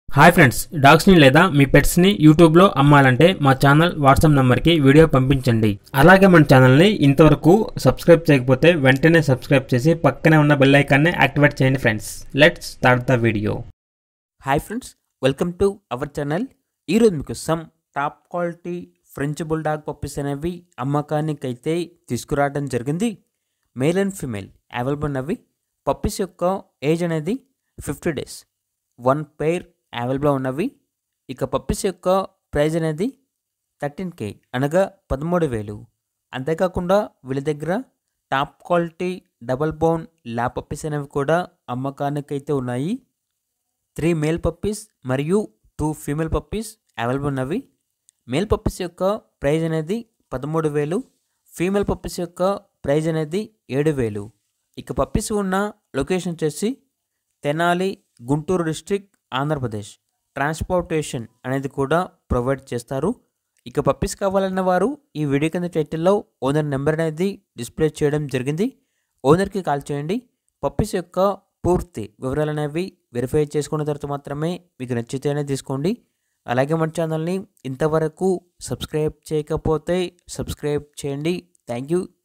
hi friends డాగ్స్ని లేదా మీ పెట్స్ని యూట్యూబ్లో అమ్మాలంటే మా ఛానల్ వాట్సాప్ నెంబర్కి వీడియో పంపించండి అలాగే మన ఛానల్ని ఇంతవరకు సబ్స్క్రైబ్ చేయకపోతే వెంటనే సబ్స్క్రైబ్ చేసి పక్కనే ఉన్న బెల్ ఐకాన్ని యాక్టివేట్ చేయండి friends let's start the video hi friends welcome to our channel ఈరోజు మీకు some top quality French bulldog puppies అనేవి అమ్మకానికి అయితే తీసుకురావడం జరిగింది మేల్ అండ్ ఫీమేల్ అవైలబుల్ ఉన్నవి పప్పీస్ యొక్క ఏజ్ అనేది fifty days one pair available ఉన్నవి ఇక పప్పీస్ యొక్క ప్రైజ్ అనేది థర్టీన్ కే అనగా పదమూడు వేలు అంతేకాకుండా వీళ్ళ దగ్గర top quality double bone lab puppies అనేవి కూడా అమ్మకానికి అయితే ఉన్నాయి త్రీ మేల్ పప్పీస్ మరియు టూ ఫీమేల్ పప్పీస్ అవైలబుల్ ఉన్నవి మేల్ పప్పీస్ యొక్క ప్రైజ్ అనేది పదమూడు వేలు ఫీమేల్ పప్పీస్ యొక్క ప్రైజ్ అనేది ఏడు వేలు ఇక పప్పీస్ ఉన్న లొకేషన్ వచ్చేసి తెనాలి గుంటూరు డిస్ట్రిక్ట్ ఆంధ్రప్రదేశ్ ట్రాన్స్పోర్టేషన్ అనేది కూడా ప్రొవైడ్ చేస్తారు ఇక పప్పీస్ కావాలన్న వారు ఈ వీడియో కింద టైటిల్లో ఓనర్ నెంబర్ అనేది డిస్ప్లే చేయడం జరిగింది ఓనర్కి కాల్ చేయండి పప్పీస్ యొక్క పూర్తి వివరాలు అనేవి వెరిఫై చేసుకున్న తర్వాత మాత్రమే మీకు నచ్చితేనే తీసుకోండి అలాగే మన ఛానల్ని ఇంతవరకు సబ్స్క్రైబ్ చేయకపోతే సబ్స్క్రైబ్ చేయండి థ్యాంక్ యూ